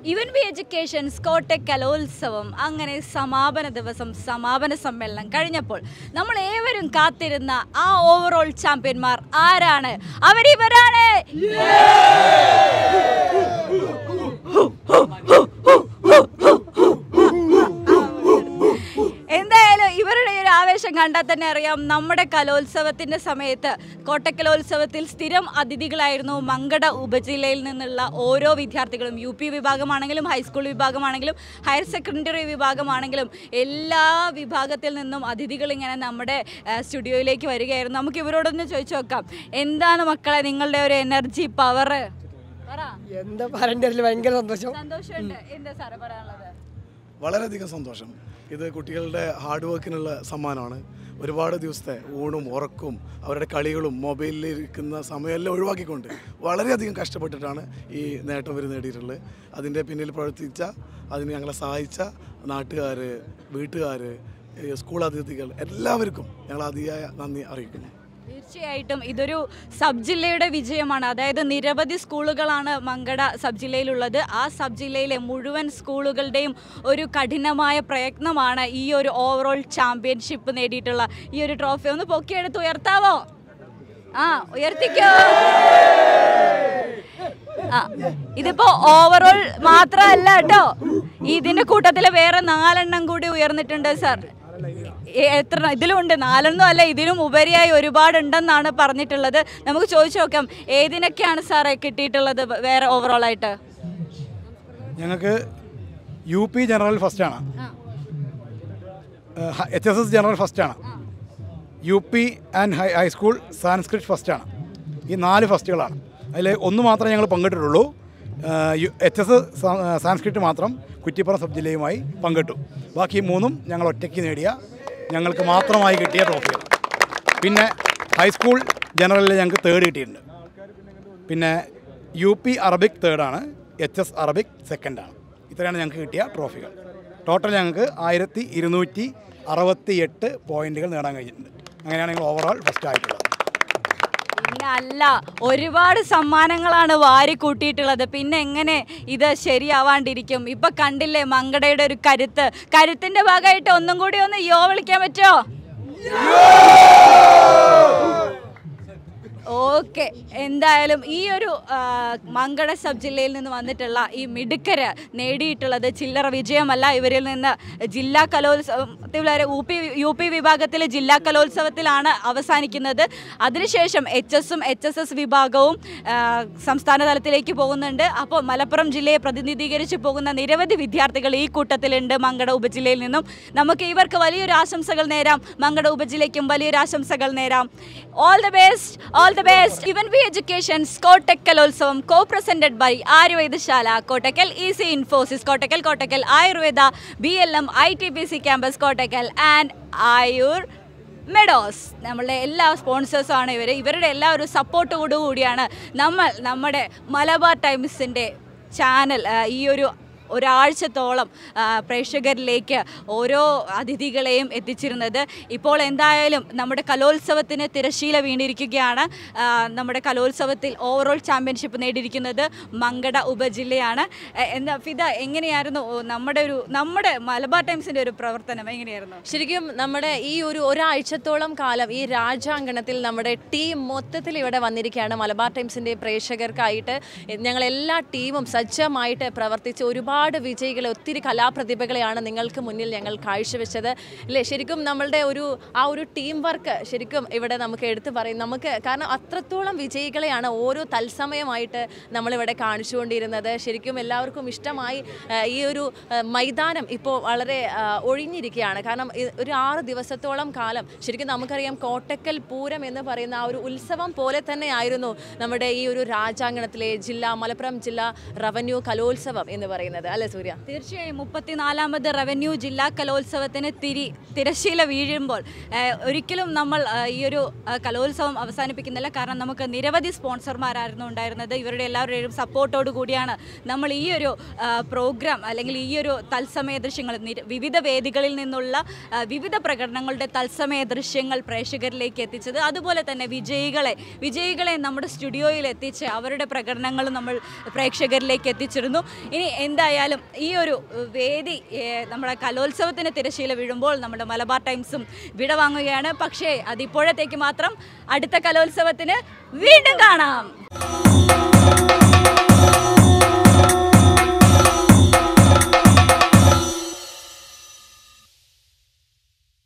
ഇവൻ B education കോട്ടക് കലോത്സവം അങ്ങനെ സമാപന ദിവസം സമാപന സമ്മേളനം കഴിഞ്ഞപ്പോൾ നമ്മൾ ഏവരും കാത്തിരുന്ന ആ ഓവറോൾ ചാമ്പ്യന്മാർ ആരാണ് അവരിവരാണ് എന്തായാലും ഇവരുടെ ഈ ഒരു ആവേശം കണ്ടാൽ തന്നെ അറിയാം നമ്മുടെ കലോത്സവത്തിന്റെ സമയത്ത് കോട്ടക്കലോത്സവത്തിൽ സ്ഥിരം അതിഥികളായിരുന്നു മങ്കട ഉപജില്ലയിൽ നിന്നുള്ള ഓരോ വിദ്യാർത്ഥികളും യു പി വിഭാഗമാണെങ്കിലും ഹൈസ്കൂൾ വിഭാഗമാണെങ്കിലും ഹയർ സെക്കൻഡറി വിഭാഗമാണെങ്കിലും എല്ലാ വിഭാഗത്തിൽ നിന്നും അതിഥികൾ ഇങ്ങനെ നമ്മുടെ ആ, സ്റ്റുഡിയോയിലേക്ക് വരികയായിരുന്നു നമുക്ക് ഇവരോടൊന്ന് ചോദിച്ചു നോക്കാം എന്താണ് മക്കളെ നിങ്ങളുടെ ഒരു എനർജി പവർ പറ എന്താ പറയണ്ടതിൽ ഭയങ്കര സന്തോഷം സന്തോഷമുണ്ട് എന്താ സാറേ പറയാനുള്ളത് വളരെയധികം സന്തോഷം ഇത് കുട്ടികളുടെ ഹാർഡ് വർക്കിനുള്ള സമ്മാനമാണ് ഒരുപാട് ദിവസത്തെ ഊണും ഉറക്കും അവരുടെ കളികളും മൊബൈലിൽ ഇരിക്കുന്ന സമയമെല്ലാം ഒഴിവാക്കിക്കൊണ്ട് വളരെയധികം കഷ്ടപ്പെട്ടിട്ടാണ് ഈ നേട്ടം ഇവർ നേടിയിട്ടുള്ളത് അതിൻ്റെ പിന്നിൽ പ്രവർത്തിച്ച അതിന് ഞങ്ങളെ സഹായിച്ച നാട്ടുകാർ വീട്ടുകാർ സ്കൂൾ അതിഥികൾ എല്ലാവർക്കും ഞങ്ങൾ അതിയായ നന്ദി അറിയിക്കുന്നു തീർച്ചയായിട്ടും ഇതൊരു സബ് ജില്ലയുടെ വിജയമാണ് അതായത് നിരവധി സ്കൂളുകളാണ് മങ്കട സബ് ജില്ലയിലുള്ളത് ആ സബ് ജില്ലയിലെ മുഴുവൻ സ്കൂളുകളുടെയും ഒരു കഠിനമായ പ്രയത്നമാണ് ഈ ഒരു ഓവറോൾ ചാമ്പ്യൻഷിപ്പ് നേടിയിട്ടുള്ള ഈ ഒരു ട്രോഫി ഒന്ന് പൊക്കിയെടുത്ത് ഉയർത്താവോ ആ ഉയർത്തിക്കോ ആ ഇതിപ്പോ ഓവറോൾ മാത്രമല്ല കേട്ടോ ഇതിന്റെ കൂട്ടത്തിൽ വേറെ നാലെണ്ണം കൂടി ഉയർന്നിട്ടുണ്ട് സാർ എ- എത്ര ഇതിലുണ്ട് നാലൊന്നും അല്ല ഇതിനും ഉപരിയായി ഒരുപാടുണ്ടെന്നാണ് പറഞ്ഞിട്ടുള്ളത് നമുക്ക് ചോദിച്ചു നോക്കാം ഏതിനൊക്കെയാണ് സാറേ കിട്ടിയിട്ടുള്ളത് വേറെ ഓവറോൾ ആയിട്ട് ഞങ്ങൾക്ക് യു പി ജനറൽ ഫസ്റ്റാണ് എച്ച് എസ് എസ് ജനറൽ ഫസ്റ്റാണ് U P and high high school Sanskrit ഫസ്റ്റാണ് ഈ നാല് ഫസ്റ്റുകളാണ് അതിൽ ഒന്ന് മാത്രമേ ഞങ്ങൾ പങ്കിട്ടിട്ടുള്ളൂ എച്ച് എസ് സാൻസ്ക്രിറ്റ് മാത്രം കുറ്റിപ്പുറം സബ് ജില്ലയുമായി പങ്കിട്ടു ബാക്കി മൂന്നും ഞങ്ങൾ ഒറ്റയ്ക്ക് നേടിയ ഞങ്ങൾക്ക് മാത്രമായി കിട്ടിയ ട്രോഫികൾ പിന്നെ ഹൈസ്കൂൾ ജനറലിൽ ഞങ്ങൾക്ക് തേർഡ് കിട്ടിയിട്ടുണ്ട് പിന്നെ യു പി അറബിക് തേർഡാണ് എച്ച് എസ് അറബിക് സെക്കൻഡാണ് ഇത്രയാണ് ഞങ്ങൾക്ക് കിട്ടിയ ട്രോഫികൾ ടോട്ടൽ ഞങ്ങൾക്ക് ആയിരത്തി ഇരുന്നൂറ്റി അറുപത്തി എട്ട് പോയിന്റുകൾ നേടാൻ കഴിഞ്ഞിട്ടുണ്ട് അങ്ങനെയാണ് ഞങ്ങൾ ഓവറോൾ ഫസ്റ്റ് ആയിട്ടുള്ളത് പിന്നെ അല്ല ഒരുപാട് സമ്മാനങ്ങളാണ് വാരി കൂട്ടിയിട്ടുള്ളത് പിന്നെ എങ്ങനെ ഇത് ശരിയാവാണ്ടിരിക്കും ഇപ്പൊ കണ്ടില്ലേ മങ്കടയുടെ ഒരു കരുത്ത് കരുത്തിന്റെ ഭാഗമായിട്ട് ഒന്നും കൂടി ഒന്ന് യോ വിളിക്കാൻ പറ്റുമോ ഓക്കെ എന്തായാലും ഈ ഒരു ആ, മങ്കട സബ് ജില്ലയിൽ നിന്ന് വന്നിട്ടുള്ള ഈ മിടുക്കര് നേടിയിട്ടുള്ളത് ചില്ലറ വിജയമല്ല ഇവരിൽ നിന്ന് ജില്ലാ കലോത്സവത്തിൽ വരെ യു പി യു പി വിഭാഗത്തിൽ ജില്ലാ കലോത്സവത്തിലാണ് അവസാനിക്കുന്നത് അതിനുശേഷം എച്ച് എസും എച്ച് എസ് എസ് വിഭാഗവും ആ, സംസ്ഥാന തലത്തിലേക്ക് പോകുന്നുണ്ട് അപ്പോൾ മലപ്പുറം ജില്ലയെ പ്രതിനിധീകരിച്ച് പോകുന്ന നിരവധി വിദ്യാർത്ഥികൾ ഈ കൂട്ടത്തിലുണ്ട് മങ്കട ഉപജില്ലയിൽ നിന്നും നമുക്ക് ഇവർക്ക് വലിയൊരു ആശംസകൾ നേരാം മങ്കട ഉപജില്ലയ്ക്കും വലിയൊരു ആശംസകൾ നേരാം all the best all the best ഇവൻ ബി എഡ്യൂക്കേഷൻ കോട്ടക് കലോത്സവം co presented by Ayurvedashala Kottakkal easy Infosys Kottakkal Kottakkal Ayurveda B L M I T P C campus Kottakkal and Ayur Meadows നമ്മളുടെ എല്ലാ സ്പോൺസേഴ്സും ആണ് ഇവർ ഇവരുടെ എല്ലാ ഒരു സപ്പോർട്ടോടു കൂടിയാണ് നമ്മൾ നമ്മുടെ മലബാർ ടൈംസിൻ്റെ ചാനൽ ആ, ഈ ഒരു ഒരാഴ്ചത്തോളം ആ, പ്രേക്ഷകരിലേക്ക് ഓരോ അതിഥികളെയും എത്തിച്ചിരുന്നത് ഇപ്പോൾ എന്തായാലും നമ്മുടെ കലോത്സവത്തിന് തിരശീല വീണിരിക്കുകയാണ് ആ, നമ്മുടെ കലോത്സവത്തിൽ ഓവറോൾ ചാമ്പ്യൻഷിപ്പ് നേടിയിരിക്കുന്നത് മങ്കട ഉപജില്ലയാണ് എ- എന്താ ഫിദ എങ്ങനെയായിരുന്നു ഓ, നമ്മുടെ ഒരു നമ്മുടെ മലബാർ ടൈംസിൻ്റെ ഒരു പ്രവർത്തനം എങ്ങനെയായിരുന്നു ശരിക്കും നമ്മുടെ ഈ ഒരു ഒരാഴ്ചത്തോളം കാലം ഈ രാജാങ്കണത്തിൽ നമ്മുടെ ടീം മൊത്തത്തിൽ ഇവിടെ വന്നിരിക്കുകയാണ് മലബാർ ടൈംസിൻ്റെ പ്രേക്ഷകർക്കായിട്ട് ഞങ്ങൾ എല്ലാ ടീമും സജ്ജമായിട്ട് പ്രവർത്തിച്ച് ഒരുപാട് വിജയികളെ ഒത്തിരി കലാപ്രതിഭകളെയാണ് നിങ്ങൾക്ക് മുന്നിൽ ഞങ്ങൾ കാഴ്ചവെച്ചത് അല്ലേ ശരിക്കും നമ്മളുടെ ഒരു ആ ഒരു ടീം വർക്ക് ശരിക്കും ഇവിടെ നമുക്ക് എടുത്തു പറയും നമുക്ക് കാരണം അത്രത്തോളം വിജയികളെയാണ് ഓരോ തത്സമയമായിട്ട് നമ്മളിവിടെ കാണിച്ചുകൊണ്ടിരുന്നത് ശരിക്കും എല്ലാവർക്കും ഇഷ്ടമായി ആ, ഈ ഒരു ആ, മൈതാനം ഇപ്പോൾ വളരെ ആ, ഒഴിഞ്ഞിരിക്കുകയാണ് കാരണം ഇ- ഒരു ആറ് ദിവസത്തോളം കാലം ശരിക്കും നമുക്കറിയാം കോട്ടക്കൽ പൂരം എന്ന് പറയുന്ന ആ ഒരു ഉത്സവം പോലെ തന്നെ ആയിരുന്നു നമ്മുടെ ഈ ഒരു രാജാങ്കണത്തിലെ ജില്ലാ മലപ്പുറം ജില്ലാ റവന്യൂ കലോത്സവം എന്ന് പറയുന്നത് അല്ലേ സൂര്യ തീർച്ചയായും മുപ്പത്തിനാലാമത് റവന്യൂ ജില്ലാ കലോത്സവത്തിന് തിരി തിരശീല വീഴുമ്പോൾ ഏഹ്, ഒരിക്കലും നമ്മൾ ഏഹ്, ഈ ഒരു ഏഹ്, കലോത്സവം അവസാനിപ്പിക്കുന്നില്ല കാരണം നമുക്ക് നിരവധി സ്പോൺസർമാരായിരുന്നു ഉണ്ടായിരുന്നത് ഇവരുടെ എല്ലാവരുടെയും സപ്പോർട്ടോട് കൂടിയാണ് നമ്മൾ ഈ ഒരു ഏഹ്, പ്രോഗ്രാം അല്ലെങ്കിൽ ഈ ഒരു തത്സമയ ദൃശ്യങ്ങൾ നിര- വിവിധ വേദികളിൽ നിന്നുള്ള ഏഹ്, വിവിധ പ്രകടനങ്ങളുടെ തത്സമയ ദൃശ്യങ്ങൾ പ്രേക്ഷകരിലേക്ക് എത്തിച്ചത് അതുപോലെ തന്നെ വിജയികളെ വിജയികളെ നമ്മുടെ സ്റ്റുഡിയോയിൽ എത്തിച്ച് അവരുടെ പ്രകടനങ്ങൾ നമ്മൾ പ്രേക്ഷകരിലേക്ക് എത്തിച്ചിരുന്നു ഇനി എന്തായാലും എന്തായാലും ഈ ഒരു ഏഹ്, വേദി ഏഹ്, നമ്മുടെ കലോത്സവത്തിന് തിരശ്ശീല വീഴുമ്പോൾ നമ്മുടെ മലബാർ ടൈംസും വിട വാങ്ങുകയാണ് പക്ഷേ അതിപ്പോഴത്തേക്ക് മാത്രം അടുത്ത കലോത്സവത്തിന് വീണ്ടും കാണാം